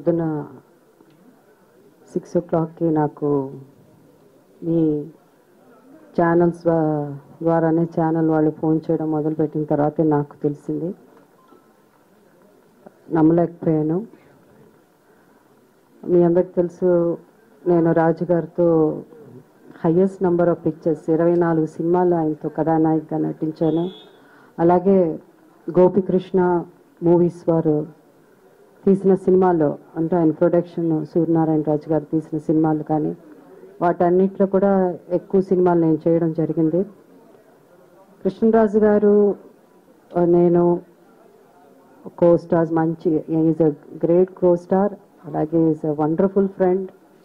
పొద్దున six o క్లాక్కి నాకు మీ ఛానల్స్ ద్వారానే ఛానల్ వాళ్ళు ఫోన్ చేయడం మొదలుపెట్టిన తర్వాతే నాకు తెలిసింది నమ్మలేకపోయాను మీ అందరికి తెలుసు నేను రాజు గారితో హయ్యెస్ట్ నెంబర్ ఆఫ్ పిక్చర్స్ ఇరవై నాలుగు సినిమాలు ఆయనతో కథానాయికగా నటించాను అలాగే గోపికృష్ణ మూవీస్ వారు తీసిన సినిమాల్లో అంటే ఆయన ప్రొడక్షన్ సూర్యనారాయణ రాజు గారు తీసిన సినిమాలు కానీ వాటన్నిటిలో కూడా ఎక్కువ సినిమాలు నేను చేయడం జరిగింది కృష్ణరాజు గారు ఆ, నేను కో స్టార్స్ మంచి is a great co star అలాగే ఈజ్ అ వండర్ఫుల్ ఫ్రెండ్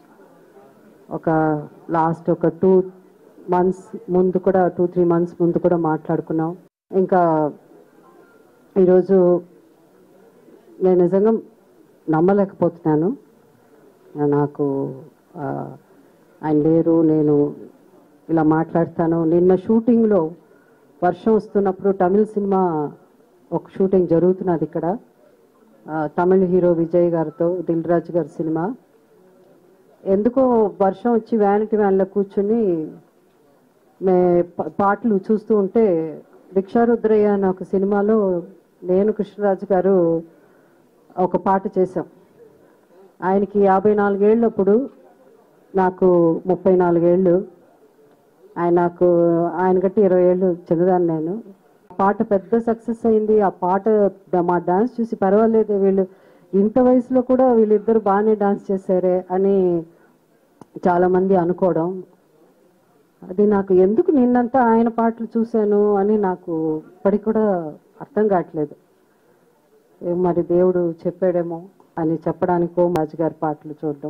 ఒక లాస్ట్ ఒక టూ మంత్స్ ముందు కూడా టూ త్రీ మంత్స్ ముందు కూడా మాట్లాడుకున్నాం ఇంకా ఈరోజు నేను నిజంగా నమ్మలేకపోతున్నాను నాకు ఆ, ఆయన లేరు నేను ఇలా మాట్లాడతాను నిన్న షూటింగ్లో వర్షం వస్తున్నప్పుడు తమిళ సినిమా ఒక షూటింగ్ జరుగుతున్నది ఇక్కడ ఆ, తమిళ హీరో విజయ్ గారితో దిల్ రాజు గారి సినిమా ఎందుకో వర్షం వచ్చి వ్యానిటీ వ్యాన్లో కూర్చుని మే ప- పాటలు చూస్తూ ఉంటే భిక్షారుద్రయ్య అనే ఒక సినిమాలో నేను కృష్ణరాజు గారు ఒక పాట చేశాం ఆయనకి యాభై నాలుగేళ్ళప్పుడు నాకు ముప్పై నాలుగేళ్ళు ఆయన నాకు ఆయన గట్టి ఇరవై ఏళ్ళు చిన్నదాన్ని నేను పాట పెద్ద సక్సెస్ అయింది ఆ పాట మా డాన్స్ చూసి పర్వాలేదు వీళ్ళు ఇంత వయసులో కూడా వీళ్ళిద్దరు బాగానే డాన్స్ చేశారే అని చాలా మంది అనుకోవడం అది నాకు ఎందుకు నిన్నంతా ఆయన పాటలు చూశాను అని నాకు ఇప్పటికి కూడా అర్థం కావట్లేదు ఏ మరి దేవుడు చెప్పాడేమో అని చెప్పడానికో రాజుగారి పాటలు చూడడం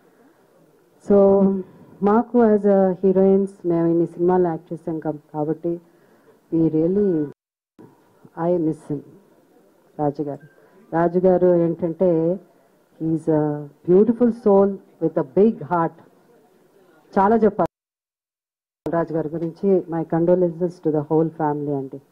సో మాకు యాజ్ అ హీరోయిన్స్ మేము ఇన్ని సినిమాలు యాక్ట్ చేసాం కాబ- కాబట్టి ఈ రియలీ ఐ మిస్ రాజుగారు రాజుగారు ఏంటంటే is a beautiful soul with a big heart చాలా చెప్పాలి రాజు గారి గురించి my condolences to the whole family అండి